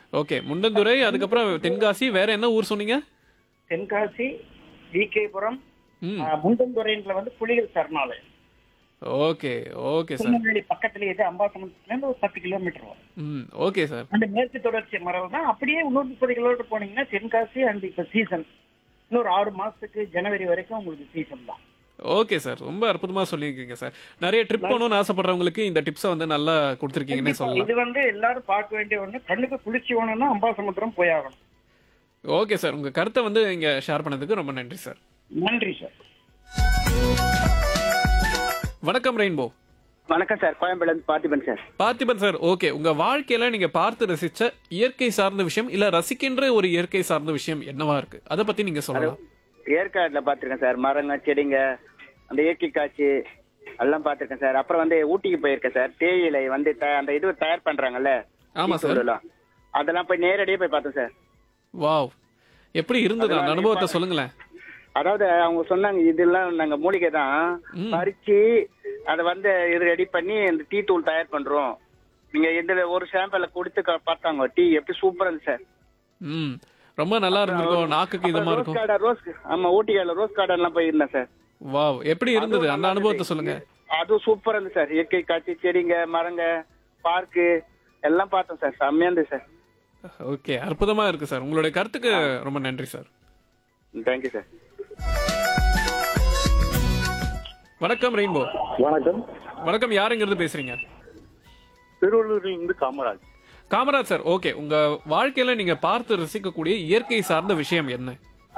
Okay Mundanthurai அதுக்கப்புறம் தென்காசி வேற என்ன ஊர் சொன்னீங்க தென்காசி விகேபுரம் ம் முண்டந்துறைன்ற வந்து புலிகள் சரணாலயம் ஓகே ஓகே சார் திருநெல்வேலி பக்கத்துல இது அம்பாசமுத்திரத்துல இருந்து ஒரு பத்து கிலோமீட்டர் வரும் ம் ஓகே சார் அந்த மேற்கு தொடர்ச்சி மரம் தான் அப்படியே இன்னொரு முப்பது கிலோமீட்டர் போனீங்கன்னா தென்காசி அண்ட் இப்ப சீசன் இன்னொரு ஆறு மாசத்துக்கு ஜனவரி வரைக்கும் உங்களுக்கு சீசன் தான் ஓகே சார் ரொம்ப அற்புதமா சொல்லியிருக்கீங்க சார் நிறைய ட்ரிப் போகணும்னு ஆசைப்படுறவங்களுக்கு இந்த டிப்ஸை வந்து நல்லா கொடுத்துருக்கீங்கன்னே சொல்லலாம் இது வந்து எல்லாரும் பார்க்க வேண்டிய ஒண்ணு கண்ணுக்கு குளிர்ச்சி வேணும்னா அம்பாசமுத்திரம் போய் ஆகணும் ஓகே சார் உங்க கருத்தை வந்து இங்க ஷேர் பண்ணதுக்கு ரொம்ப நன்றி சார் நன்றி சார் வணக்கம் ரெயின்போ வணக்கம் சார் கோயம்பேடுல இருந்து Parthiban sir Parthiban sir okay உங்க வாழ்க்கையில நீங்க பார்த்து ரசிச்ச இயற்கை சார்ந்த விஷயம் இல்ல ரசிக்கின்ற ஒரு இயற்கை சார்ந்த விஷயம் என்னவா இருக்கு அதை பத்தி நீங்க சொல்லலாம் ஏற்காடுல பார்த்திருக்கேன் சார் மரங்க செடிங்க அந்த இயற்கை காட்சி எல்லாம் பார்த்திருக்கேன் சார் அப்புறம் வந்து ஊட்டிக்கு போயிருக்கேன் சார் தேயிலை வந்து த- அந்த இது தயார் பண்றாங்கல்ல ஆமா சார் தூளெல்லாம். அதெல்லாம் போய் நேரடியாக போய் பார்த்தேன் சார் வாவ் எப்படி இருந்தது அந்த அனுபவத்தை சொல்லுங்களேன் அதாவது அவங்க சொன்னாங்க இதெல்லாம் நாங்க மூலிகை தான் ம். பறிச்சு அதை வந்து இது ரெடி பண்ணி இந்த டீ தூள் தயார் பண்றோம் நீங்க இதுல ஒரு சாம்பிள கொடுத்து க- பார்த்தாங்க டீ எப்படி சூப்பரா இருந்துச்சு சார் ம் ரொம்ப நல்லா இருந்திருக்கும் நாக்குக்கு இதமா ரோஸ் இருக்கும் கார்டன் ரோஸ் ஆமா ஊட்டி கார்டன் ரோஸ் கார்டன் எல்லாம் போயிருந்தேன் சார் வாவ் எப்படி இருந்தது அந்த அனுபவத்தை சொல்லுங்க அது சூப்பரா இருந்துச்சு சார் இயற்கை காட்சி செடிங்க மரங்க பார்க்கு எல்லாம் பார்த்தோம் சார் செம்மையா இருந்துச்சு சார் ஓகே அற்புதமா இருக்கு சார் உங்களுடைய கருத்துக்கு ரொம்ப நன்றி சார் தேங்க்யூ சார் வணக்கம் ரெயின்போ வணக்கம் வணக்கம் யாருங்கிறது பேசுறீங்க திருவள்ளூரில் இருந்து காமராஜ் காமராஜ் சார் ஓகே உங்க வாழ்க்கையில நீங்க பார்த்து ரசிக்கக்கூடிய இயற்கை சார்ந்த விஷயம் என்ன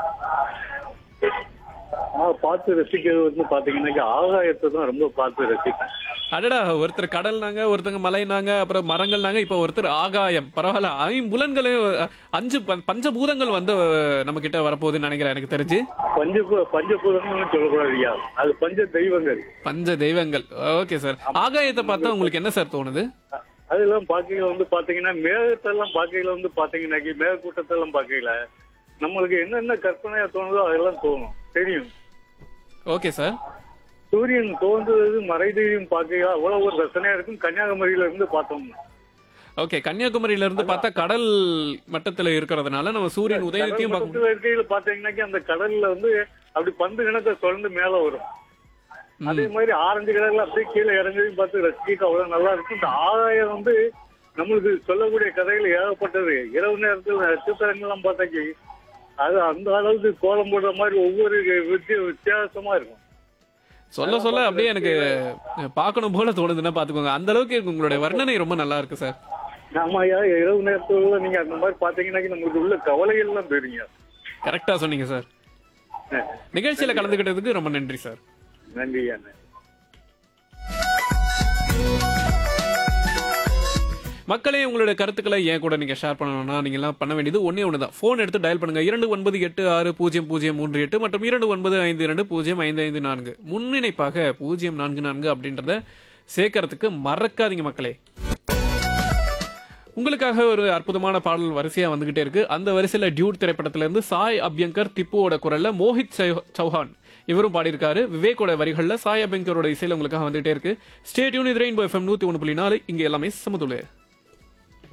நான் பார்த்து ரசிக்கிறது வந்து பாத்தீங்கன்னா ஆகாயத்தை தான் ரொம்ப பார்த்து ரசிப்பேன் அடடா ஒருத்தர் கடல்னாங்க ஒருத்தங்க மலைனாங்க அப்புறம் மரங்கள்னாங்க இப்ப ஒருத்தர் ஆகாயம் பரவாயில்ல ஐம்புலன்களே அஹ், அஞ்சு ப- பஞ்சபூதங்கள் வந்து நம்ம கிட்ட வரப்போகுதுன்னு நினைக்கிறேன் எனக்கு தெரிஞ்சு பஞ்ச பஞ்சபூதம்னு சொல்லக்கூடாது ஐயா அது பஞ்ச தெய்வங்கள் பஞ்ச தெய்வங்கள் ஓகே சார் ஆகாயத்தை பார்த்தா உங்களுக்கு என்ன சார் தோணுது அதெல்லாம் பார்க்கையில வந்து பாத்தீங்கன்னா மேகத்தெல்லாம் பார்க்கையில வந்து பாத்தீங்கன்னாக்கி மேகக்கூட்டத்தெல்லாம் பார்க்கையில நம்மளுக்கு என்னென்ன கற்பனையா தோணுதோ அதெல்லாம் தோணும் தெரியும் ஓகே சார் சூரியன் தோன்றுவது மறைதையும் பார்க்கையில அவ்வளவு ஒரு ரசனையா இருக்கும் கன்னியாகுமரியில இருந்து பார்த்தோம்னா ஓகே கன்னியாகுமரியில இருந்து பார்த்தா கடல் மட்டத்துல இருக்கிறதுனால நம்ம சூரியன் உதயத்தையும் பார்க்க முடியும் கடல் இருக்கையில பாத்தீங்கன்னாக்கி அந்த கடல்ல வந்து அப்படி பந்து கிணத்தை தொடர்ந்து மேல வரும் அதே மாதிரி ஆரஞ்சு கலர்ல அப்படியே கீழே இறங்கதையும் பார்த்து ரசிக்க அவ்வளவு நல்லா இருக்கும் இந்த ஆதாயம் வந்து நம்மளுக்கு சொல்லக்கூடிய கதைகள் ஏகப்பட்டது இரவு நேரத்தில் நட்சத்திரங்கள்லாம் பார்த்தாக்கி அது அந்த அளவுக்கு கோலம் போடுற மாதிரி ஒவ்வொரு வித்திய- வித்தியாசமா இருக்கும் சொல்ல சொல்ல அப்படியே எனக்கு பார்க்கணும் போல தோணுதுன்னா பாத்துக்கோங்க அந்த அளவுக்கு இருக்கு உங்களுடைய வர்ணனை ரொம்ப நல்லா இருக்கு சார் ஆமாயா இரவு நேரத்துல நீங்க அந்த மாதிரி பாத்தீங்கன்னாக்கி நம்மளுக்கு உள்ள கவலைகள் எல்லாம் தெரியுங்க கரெக்டா சொன்னீங்க சார் நிகழ்ச்சியில கலந்துக்கிட்டதுக்கு ரொம்ப நன்றி சார் நன்றி அண்ணன் மக்களே உங்களுடைய கருத்துக்களை ஏன் கூட நீங்க ஷேர் பண்ணணும்னா நீங்க எல்லாம் பண்ண வேண்டியது ஒண்ணே ஒன்று தான் ஃபோன் எடுத்து டயல் பண்ணுங்க இரண்டு ஒன்பது எட்டு ஆறு பூஜ்ஜியம் பூஜ்ஜியம் மூன்று எட்டு மற்றும் இரண்டு ஒன்பது ஐந்து இரண்டு பூஜ்ஜியம் ஐந்து ஐந்து நான்கு முன்னிணைப்பாக பூஜ்ஜியம் நான்கு நான்கு அப்படின்றத சேர்க்கறதுக்கு மறக்காதீங்க மக்களே உங்களுக்காக ஒரு அற்புதமான பாடல் வரிசையா வந்துகிட்டே இருக்கு அந்த வரிசையில டியூட் திரைப்படத்துல இருந்து சாய் அபியங்கர் திப்புவோட குரல்ல மோஹித் சௌ- சௌஹான் இவரும் பாடியிருக்காரு விவேக்கோட வரிகள்ல சாய் அபியங்கரோட இசையில உங்களுக்காக வந்துகிட்டே இருக்கு ஸ்டேட்யூன் இது ரெயின்போ எஃப்எம் நூத்தி ஒன்று புள்ளி நாலு இங்க எல்லாமே சமதுள்ள